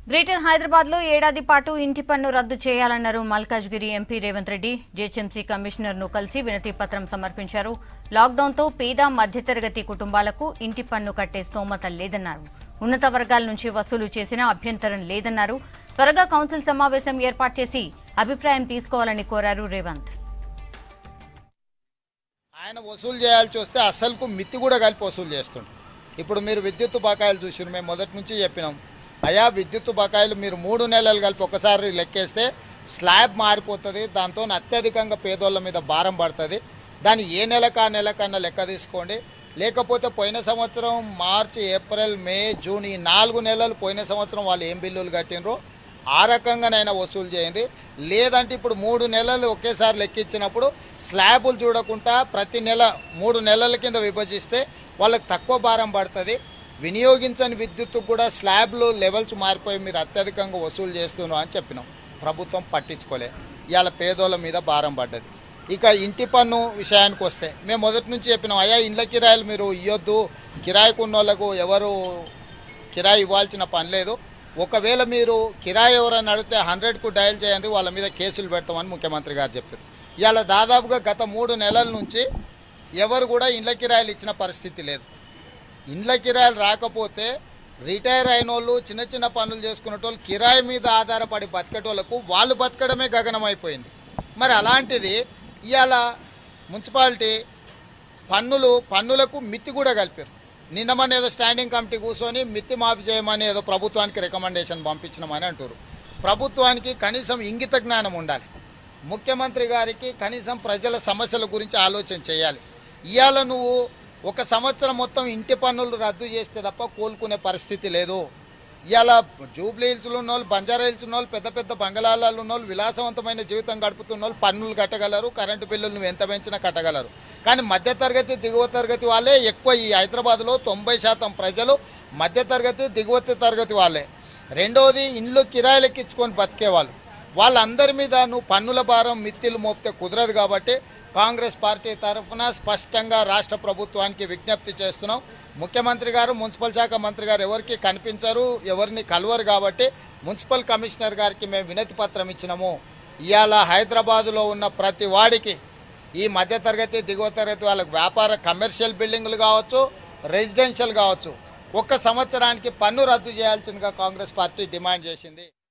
greater Hyderabad లో ఏడాది పాటు ఇంటి పన్ను రద్దు చేయాలన్నారు Malkajgiri MP Revanth Reddy GHMC commissioner ను కలిసి వినతి పత్రం సమర్పించారు లాక్డౌన్ తో పేద మధ్యతరగతి కుటుంబాలకు ఇంటి పన్ను కట్టే స్తోమత లేదన్నారు ఉన్నత వర్గాల నుంచి వసూలు చేసినా అభ్యంతరం లేదన్నారు త్వరగా కౌన్సిల్ సమావేశం ఏర్పాటు చేసి అభిప్రాయం తీసుకోవాలని కోరారు రేవంత్ ఆయన వసూలు చేయాల్సి వస్తే అసలుకు మిత్తి కూడా కలిపి వసూలు చేస్తుండు ఇప్పుడు మీరు విద్యుత్ బకాయిలు చూసారు మేము మొదటి నుంచి చెప్పినాం అయా విద్యుత్ బకాయిలు మీరు మూడు నెలలు కలిపి ఒకసారి లెక్కేస్తే స్లాబ్ మారిపోతుంది దాంతో అత్యధికంగా పేదోళ్ళ మీద భారం పడుతుంది దాన్ని ఏ నెలకు ఆ నెలకన్నా లెక్క తీసుకోండి లేకపోతే పోయిన సంవత్సరం మార్చి ఏప్రిల్ మే జూన్ ఈ నాలుగు నెలలు పోయిన సంవత్సరం వాళ్ళు ఏం బిల్లులు కట్టినరో ఆ రకంగానైనా వసూలు చేయండి లేదంటే ఇప్పుడు మూడు నెలలు ఒకేసారి లెక్కించినప్పుడు స్లాబులు చూడకుండా ప్రతి నెల మూడు నెలల కింద విభజిస్తే వాళ్ళకి తక్కువ భారం పడుతుంది వినియోగించని విద్యుత్తు కూడా స్లాబ్లు లెవెల్స్ మారిపోయి మీరు అత్యధికంగా వసూలు చేస్తున్నారు అని చెప్పినాం ప్రభుత్వం పట్టించుకోలే ఇవాళ పేదోళ్ళ మీద భారం పడ్డది ఇక ఇంటి పన్ను విషయానికి వస్తే మేము మొదటి నుంచి చెప్పినాం అయ్యా ఇండ్ల కిరాయిలు మీరు ఇవ్వద్దు కిరాయికున్న వాళ్ళకు ఎవరు కిరాయి ఇవ్వాల్సిన పని లేదు ఒకవేళ మీరు కిరాయి ఎవరైనా అడిగితే హండ్రెడ్కు డయల్ చేయండి వాళ్ళ మీద కేసులు పెడతామని ముఖ్యమంత్రి గారు చెప్పారు ఇవాళ దాదాపుగా గత మూడు నెలల నుంచి ఎవరు కూడా ఇండ్ల కిరాయిలు ఇచ్చిన పరిస్థితి లేదు ఇండ్ల కిరాయిలు రాకపోతే రిటైర్ అయిన వాళ్ళు చిన్న చిన్న పనులు చేసుకునేటోళ్ళు కిరాయి మీద ఆధారపడి బతికేటోళ్ళకు వాళ్ళు బతకడమే గగనమైపోయింది మరి అలాంటిది ఇవాళ మున్సిపాలిటీ పన్నులు పన్నులకు మిత్తి కూడా కలిపారు నిన్న మన ఏదో స్టాండింగ్ కమిటీ కూర్చొని మిత్తి మాఫీ చేయమని ఏదో ప్రభుత్వానికి రికమెండేషన్ పంపించినామని అంటారు ప్రభుత్వానికి కనీసం ఇంగిత జ్ఞానం ఉండాలి ముఖ్యమంత్రి గారికి కనీసం ప్రజల సమస్యల గురించి ఆలోచన చేయాలి ఇవాళ నువ్వు ఒక సంవత్సరం మొత్తం ఇంటి పన్నులు రద్దు చేస్తే తప్ప కోలుకునే పరిస్థితి లేదు ఇవాళ జూబ్లీ హిల్స్లో ఉన్న వాళ్ళు బంజారా హిల్స్ ఉన్న వాళ్ళు పెద్ద పెద్ద బంగళాలలో ఉన్న వాళ్ళు విలాసవంతమైన జీవితం గడుపుతున్న వాళ్ళు పన్నులు కట్టగలరు కరెంటు బిల్లులు నువ్వు ఎంత పెంచినా కట్టగలరు కానీ మధ్యతరగతి దిగువ తరగతి వాళ్ళే ఎక్కువ ఈ హైదరాబాద్లో తొంభై శాతం ప్రజలు మధ్యతరగతి దిగువ తరగతి వాళ్ళే రెండోది ఇండ్లు కిరాయిలు ఎక్కించుకొని బతికేవాళ్ళు వాళ్ళందరి మీద నువ్వు పన్నుల భారం మిత్తిలు మోపితే కుదరదు కాబట్టి కాంగ్రెస్ పార్టీ తరఫున స్పష్టంగా రాష్ట్ర ప్రభుత్వానికి విజ్ఞప్తి చేస్తున్నాం ముఖ్యమంత్రి గారు మున్సిపల్ శాఖ మంత్రి గారు ఎవరికి కనిపించరు ఎవరిని కలవరు కాబట్టి మున్సిపల్ కమిషనర్ గారికి మేము వినతి పత్రం ఇచ్చినాము ఇవాళ హైదరాబాదులో ఉన్న ప్రతి వాడికి ఈ మధ్యతరగతి దిగువ తరగతి వాళ్ళకి వ్యాపార కమర్షియల్ బిల్డింగులు కావచ్చు రెసిడెన్షియల్ కావచ్చు ఒక్క సంవత్సరానికి పన్ను రద్దు చేయాల్సిందిగా కాంగ్రెస్ పార్టీ డిమాండ్ చేసింది